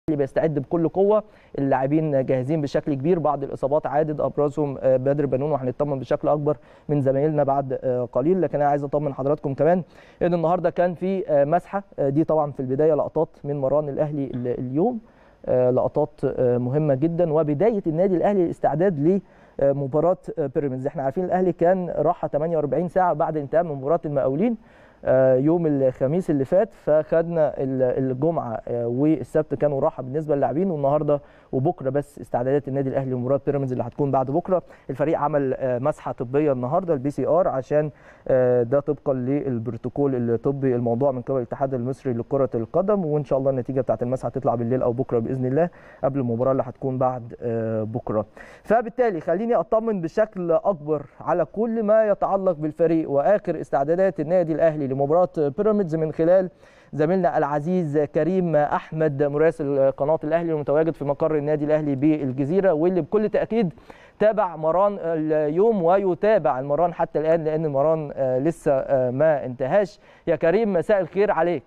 بيستعد بكل قوه اللاعبين جاهزين بشكل كبير بعض الاصابات عادت ابرزهم بدر بنون وهنطمن بشكل اكبر من زمايلنا بعد قليل لكن انا عايز اطمن حضراتكم كمان ان النهارده كان في مسحه دي طبعا في البدايه لقطات من مران الاهلي اليوم لقطات مهمه جدا وبدايه النادي الاهلي الاستعداد لمباراه بيراميدز احنا عارفين الاهلي كان راحه 48 ساعه بعد انتهاء من مباراه المقاولين يوم الخميس اللي فات فخدنا الجمعه والسبت كانوا راحه بالنسبه للاعبين والنهارده وبكره بس استعدادات النادي الاهلي لمباراه بيراميدز اللي هتكون بعد بكره الفريق عمل مسحه طبيه النهارده البي سي ار عشان ده طبقا للبروتوكول الطبي الموضوع من قبل الاتحاد المصري لكره القدم وان شاء الله النتيجه بتاعه المسحه تطلع بالليل او بكره باذن الله قبل المباراه اللي هتكون بعد بكره فبالتالي خليني اطمن بشكل اكبر على كل ما يتعلق بالفريق واخر استعدادات النادي الاهلي لمباراه بيراميدز من خلال زميلنا العزيز كريم احمد مراسل قناه الاهلي المتواجد في مقر النادي الاهلي بالجزيره واللي بكل تاكيد تابع مران اليوم ويتابع المران حتى الان لان المران لسه ما انتهاش يا كريم مساء الخير عليك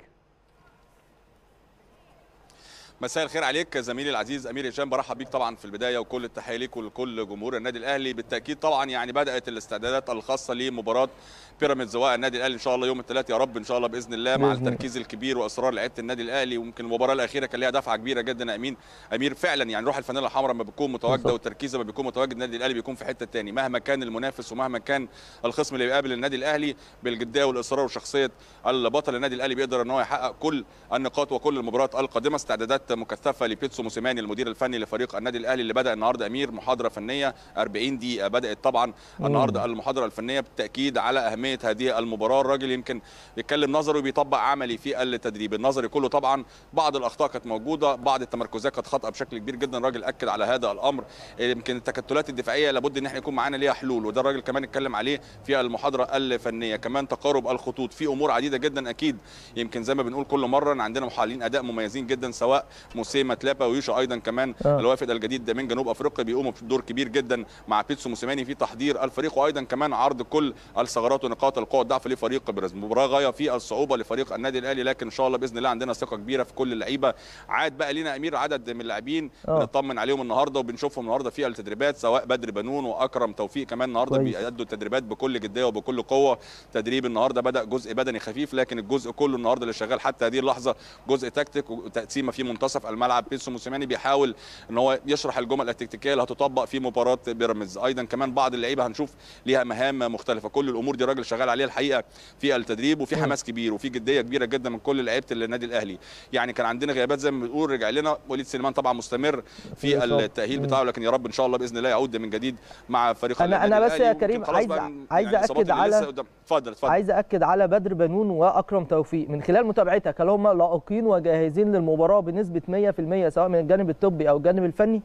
مساء الخير عليك زميلي العزيز امير هشام برحب بيك طبعا في البدايه وكل التحيه ليك ولكل جمهور النادي الاهلي بالتاكيد طبعا يعني بدات الاستعدادات الخاصه لمباراه بيراميدز والنادي الاهلي ان شاء الله يوم الثلاث يا رب ان شاء الله باذن الله مع التركيز الكبير واصرار لعيبه النادي الاهلي وممكن المباراه الاخيره كان ليها دفعه كبيره جدا يا امين امير فعلا يعني روح الفانيلا الحمراء لما بتكون متواجده والتركيز لما بيكون متواجد النادي الاهلي بيكون في حته ثاني مهما كان المنافس ومهما كان الخصم اللي بيقابل النادي الاهلي بالجديه والاصرار وشخصيه البطل النادي الاهلي بيقدر ان هو يحقق كل النقاط وكل المباريات القادمه استعدادات مكثفه لبيتسو موسيماني المدير الفني لفريق النادي الاهلي اللي بدا النهارده امير محاضره فنيه 40 دقيقه بدات طبعا النهارده المحاضره الفنيه بالتاكيد على اهميه هذه المباراه الراجل يمكن بيتكلم نظري وبيطبق عملي في التدريب النظري كله طبعا بعض الاخطاء كانت موجوده بعض التمركزات كانت خاطئه بشكل كبير جدا الراجل اكد على هذا الامر يمكن التكتلات الدفاعيه لابد ان احنا يكون معانا ليها حلول وده الراجل كمان اتكلم عليه في المحاضره الفنيه كمان تقارب الخطوط في امور عديده جدا اكيد يمكن زي ما بنقول كل مره ان عندنا محللين اداء مميزين جدا سواء موسيما تلابا ويوشا ايضا كمان آه. الوافد الجديد من جنوب افريقيا بيقوموا بدور كبير جدا مع بيتسو موسيماني في تحضير الفريق وايضا كمان عرض كل الثغرات ونقاط القوه والضعف لفريق بيراميدز مباراه غايه في الصعوبه لفريق النادي الاهلي لكن ان شاء الله باذن الله عندنا ثقه كبيره في كل اللعيبه عاد بقى لينا امير عدد من اللاعبين بنطمن عليهم النهارده وبنشوفهم النهارده في التدريبات سواء بدر بنون واكرم توفيق كمان النهارده بيأدوا التدريبات بكل جديه وبكل قوه تدريب النهارده بدا جزء بدني خفيف لكن الجزء كله النهارده اللي شغال حتى هذه اللحظه جزء تكتيك وتقسيمه في منتصف الملعب بيتسو موسيماني بيحاول ان هو يشرح الجمل التكتيكيه اللي هتطبق في مباراه بيراميدز ايضا كمان بعض اللعيبه هنشوف ليها مهام مختلفه كل الامور دي الراجل شغال عليها الحقيقه في التدريب وفي حماس كبير وفي جديه كبيره جدا من كل لعيبه النادي الاهلي يعني كان عندنا غيابات زي ما بنقول رجع لنا وليد سليمان طبعا مستمر في التاهيل بتاعه لكن يا رب ان شاء الله باذن الله يعود من جديد مع فريق انا انا بس يا كريم عايز عايز اكد على اتفضل اتفضل عايز اكد على بدر بنون واكرم توفيق من خلال متابعتك هل هم لائقين وجاهزين للمباراه بنسبه 100% سواء من الجانب الطبي او الجانب الفني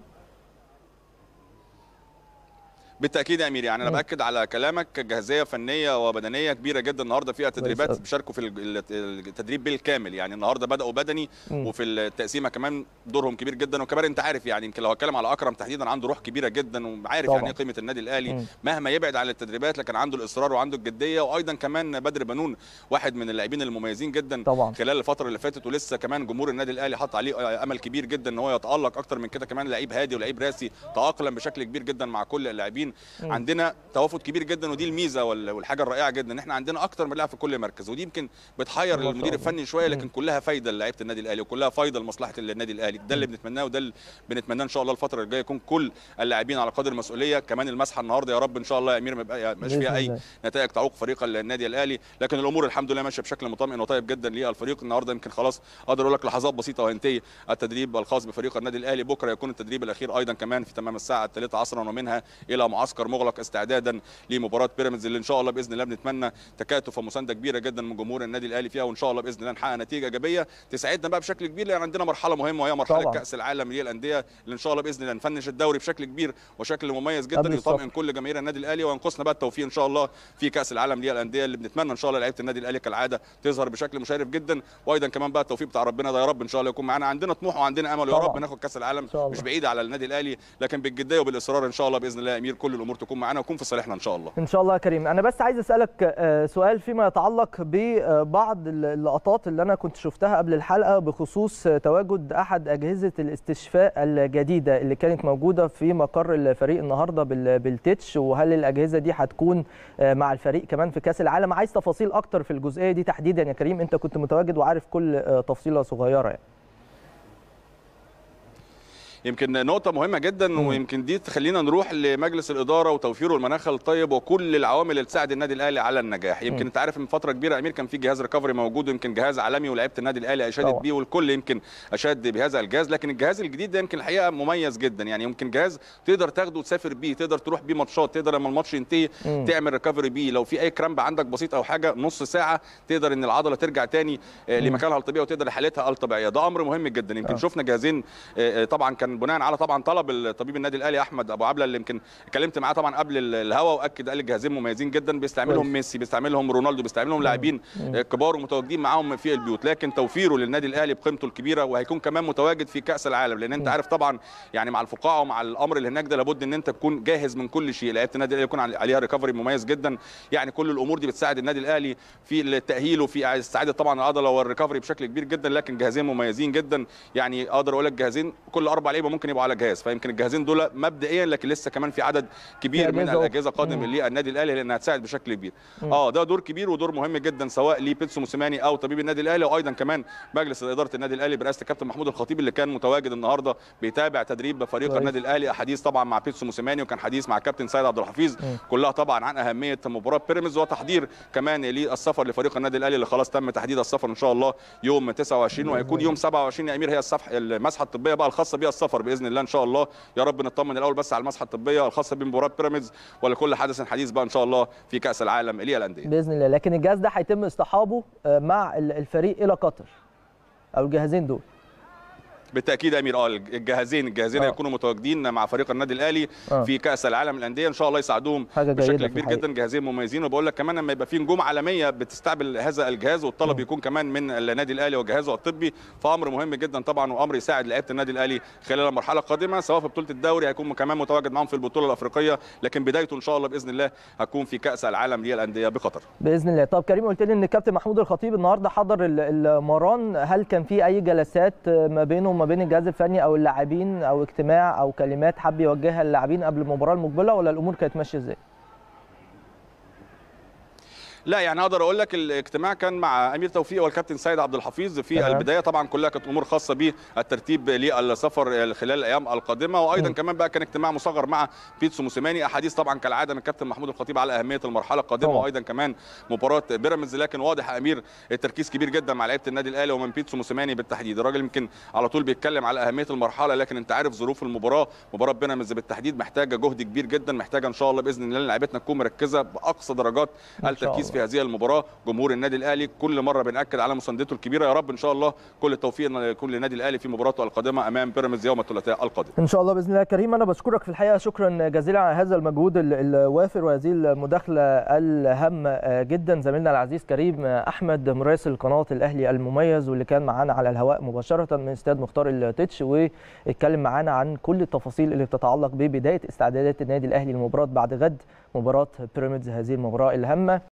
بالتاكيد يا امير يعني انا باكد على كلامك جاهزيه فنيه وبدنيه كبيره جدا النهارده فيها تدريبات بيشاركوا في التدريب بالكامل يعني النهارده بداوا بدني م. وفي التقسيمه كمان دورهم كبير جدا وكمان انت عارف يعني يمكن لو هتكلم على اكرم تحديدا عنده روح كبيره جدا وعارف يعني ايه قيمه النادي الاهلي م. مهما يبعد عن التدريبات لكن عنده الاصرار وعنده الجديه وايضا كمان بدر بنون واحد من اللاعبين المميزين جدا طبعا. خلال الفتره اللي فاتت ولسه كمان جمهور النادي الاهلي حط عليه امل كبير جدا ان هو يتالق اكتر من كده كمان لعيب هادي ولعيب راسي تاقلم بشكل كبير جدا مع كل اللاعبين عندنا توافد كبير جدا ودي الميزه والحاجه الرائعه جدا ان احنا عندنا اكتر من لاعب في كل مركز ودي يمكن بتحير المدير الفني شويه لكن كلها فايده لعيبه النادي الاهلي وكلها فايده لمصلحه النادي الاهلي ده اللي بنتمناه وده اللي بنتمناه ان شاء الله الفتره الجايه يكون كل اللاعبين على قدر المسؤوليه كمان المسحه النهارده يا رب ان شاء الله يا امير ما يبقاش فيها اي نتائج تعوق فريق النادي الاهلي لكن الامور الحمد لله ماشيه بشكل مطمئن وطيب جدا للفريق النهارده يمكن خلاص اقدر اقول لك لحظات بسيطه وهينتهي التدريب الخاص بفريق النادي الاهلي بكره يكون التدريب الاخير ايضا كمان في تمام الساعه الثالثه عصرا ومنها الى معسكر مغلق استعدادا لمباراه بيراميدز اللي ان شاء الله باذن الله بنتمنى تكاتف ومسانده كبيره جدا من جمهور النادي الاهلي فيها وان شاء الله باذن الله نحقق نتيجه ايجابيه تساعدنا بقى بشكل كبير لان عندنا مرحله مهمه وهي مرحله طبعا. كاس العالم للانديه اللي ان شاء الله باذن الله نفنش الدوري بشكل كبير وشكل مميز جدا يطمئن كل جماهير النادي الاهلي وينقصنا بقى التوفيق ان شاء الله في كاس العالم للانديه اللي بنتمنى ان شاء الله لعيبه النادي الاهلي كالعاده تظهر بشكل مشرف جدا وايضا كمان بقى التوفيق بتاع ربنا ده يا رب ان شاء الله يكون معانا عندنا طموح وعندنا امل ويا رب ناخد كاس العالم مش بعيد على النادي الاهلي لكن بالجديه وبالاصرار ان شاء الله باذن الله يا امير كل كل الامور تكون معانا ويكون في صالحنا ان شاء الله ان شاء الله يا كريم انا بس عايز اسالك سؤال فيما يتعلق ببعض اللقطات اللي انا كنت شفتها قبل الحلقه بخصوص تواجد احد اجهزه الاستشفاء الجديده اللي كانت موجوده في مقر الفريق النهارده بالتتش وهل الاجهزه دي هتكون مع الفريق كمان في كاس العالم عايز تفاصيل اكتر في الجزئيه دي تحديدا يا كريم انت كنت متواجد وعارف كل تفصيله صغيره يعني. يمكن نقطة مهمة جدا ويمكن دي تخلينا نروح لمجلس الإدارة وتوفيره المناخ الطيب وكل العوامل اللي تساعد النادي الأهلي على النجاح، يمكن أنت عارف من فترة كبيرة أمير كان في جهاز ريكفري موجود ويمكن جهاز عالمي ولعيبة النادي الأهلي أشادت بيه والكل يمكن أشاد بهذا الجهاز، لكن الجهاز الجديد ده يمكن الحقيقة مميز جدا، يعني يمكن جهاز تقدر تاخده وتسافر بيه، تقدر تروح بيه ماتشات، تقدر لما الماتش ينتهي تعمل ريكفري بيه، لو في أي كرامب عندك بسيط أو حاجة نص ساعة تقدر إن العضلة ترجع تاني لمكانها الطبيعي وتقدر حالتها الطبيعية، ده أمر مهم جدا، يمكن أوه. شفنا جهازين طبعا كان بناء على طبعا طلب الطبيب النادي الاهلي احمد ابو عبله اللي يمكن اتكلمت معاه طبعا قبل الهوا واكد قال الجهازين مميزين جدا بيستعملهم ميسي بيستعملهم رونالدو بيستعملهم لاعبين كبار ومتواجدين معاهم في البيوت لكن توفيره للنادي الاهلي بقيمته الكبيره وهيكون كمان متواجد في كاس العالم لان انت عارف طبعا يعني مع الفقاعه ومع الامر اللي هناك ده لابد ان انت تكون جاهز من كل شيء لعيبه النادي الاهلي يكون عليها ريكفري مميز جدا يعني كل الامور دي بتساعد النادي الاهلي في التاهيل وفي استعاده طبعا العضله والريكفري بشكل كبير جدا لكن جهازين مميزين جدا يعني اقدر اقول لك جهازين كل اربع لعيبه ممكن يبقوا على جهاز فيمكن الجهازين دول مبدئيا لكن لسه كمان في عدد كبير من الاجهزه قادم للنادي الاهلي لانها تساعد بشكل كبير اه ده دور كبير ودور مهم جدا سواء لبيتسو موسيماني او طبيب النادي الاهلي وايضا كمان مجلس اداره النادي الاهلي برئاسه الكابتن محمود الخطيب اللي كان متواجد النهارده بيتابع تدريب فريق طيب. النادي الاهلي حديث طبعا مع بيتسو موسيماني وكان حديث مع كابتن سيد عبد الحفيظ كلها طبعا عن اهميه مباراه بيراميدز وتحضير كمان للسفر لفريق النادي الاهلي اللي خلاص تم تحديد السفر ان شاء الله يوم 29 وهيكون يوم 27 يا امير هي الصفح المسحه الطبيه بقى الخاصه بها السفر باذن الله ان شاء الله يا رب نطمن الاول بس على المسحه الطبيه الخاصه بمباراه بيراميدز ولكل حدث حديث بقى ان شاء الله في كاس العالم للانديه باذن الله لكن الجهاز ده هيتم اصطحابه مع الفريق الى قطر او الجهازين دول بالتاكيد يا امير اه الجهازين الجهازين آه. هيكونوا متواجدين مع فريق النادي الاهلي آه. في كاس العالم للانديه ان شاء الله يساعدوهم بشكل كبير جدا جهازين مميزين وبقول لك كمان لما يبقى في نجوم عالميه بتستقبل هذا الجهاز والطلب يكون كمان من النادي الاهلي وجهازه الطبي فامر مهم جدا طبعا وامر يساعد لعيبه النادي الاهلي خلال المرحله القادمه سواء في بطوله الدوري هيكون كمان متواجد معاهم في البطوله الافريقيه لكن بدايته ان شاء الله باذن الله هتكون في كاس العالم للانديه بقطر باذن الله طب كريم قلت لي ان الكابتن محمود الخطيب النهارده حضر المران هل كان في اي جلسات ما بينه وما بين الجهاز الفني او اللاعبين او اجتماع او كلمات حب يوجهها للاعبين قبل المباراه المقبله ولا الامور كانت ماشيه ازاي؟ لا يعني اقدر اقول لك الاجتماع كان مع امير توفيق والكابتن سيد عبد الحفيظ في أه. البدايه طبعا كلها كانت امور خاصه بالترتيب للسفر خلال الايام القادمه وايضا م. كمان بقى كان اجتماع مصغر مع بيتسو موسيماني احاديث طبعا كالعاده من الكابتن محمود الخطيب على اهميه المرحله القادمه أوه. وايضا كمان مباراه بيراميدز لكن واضح امير التركيز كبير جدا مع لعيبه النادي الاهلي ومن بيتسو موسيماني بالتحديد الراجل يمكن على طول بيتكلم على اهميه المرحله لكن انت عارف ظروف المباراه مباراه بيراميدز بالتحديد محتاجه جهد كبير جدا محتاجه ان شاء الله باذن الله لعيبتنا تكون مركزه باقصى درجات التركيز في هذه المباراه جمهور النادي الاهلي كل مره بناكد على مساندته الكبيره يا رب ان شاء الله كل التوفيق يكون للنادي الاهلي في مباراته القادمه امام بيراميدز يوم الثلاثاء القادم ان شاء الله باذن الله كريم انا بشكرك في الحقيقه شكرا جزيلا على هذا المجهود الوافر وهذه المداخله الهامه جدا زميلنا العزيز كريم احمد مراسل قناه الاهلي المميز واللي كان معانا على الهواء مباشره من استاد مختار التتش واتكلم معانا عن كل التفاصيل اللي بتتعلق ببدايه استعدادات النادي الاهلي للمباراه بعد غد مباراه بيراميدز هذه المباراه الهامه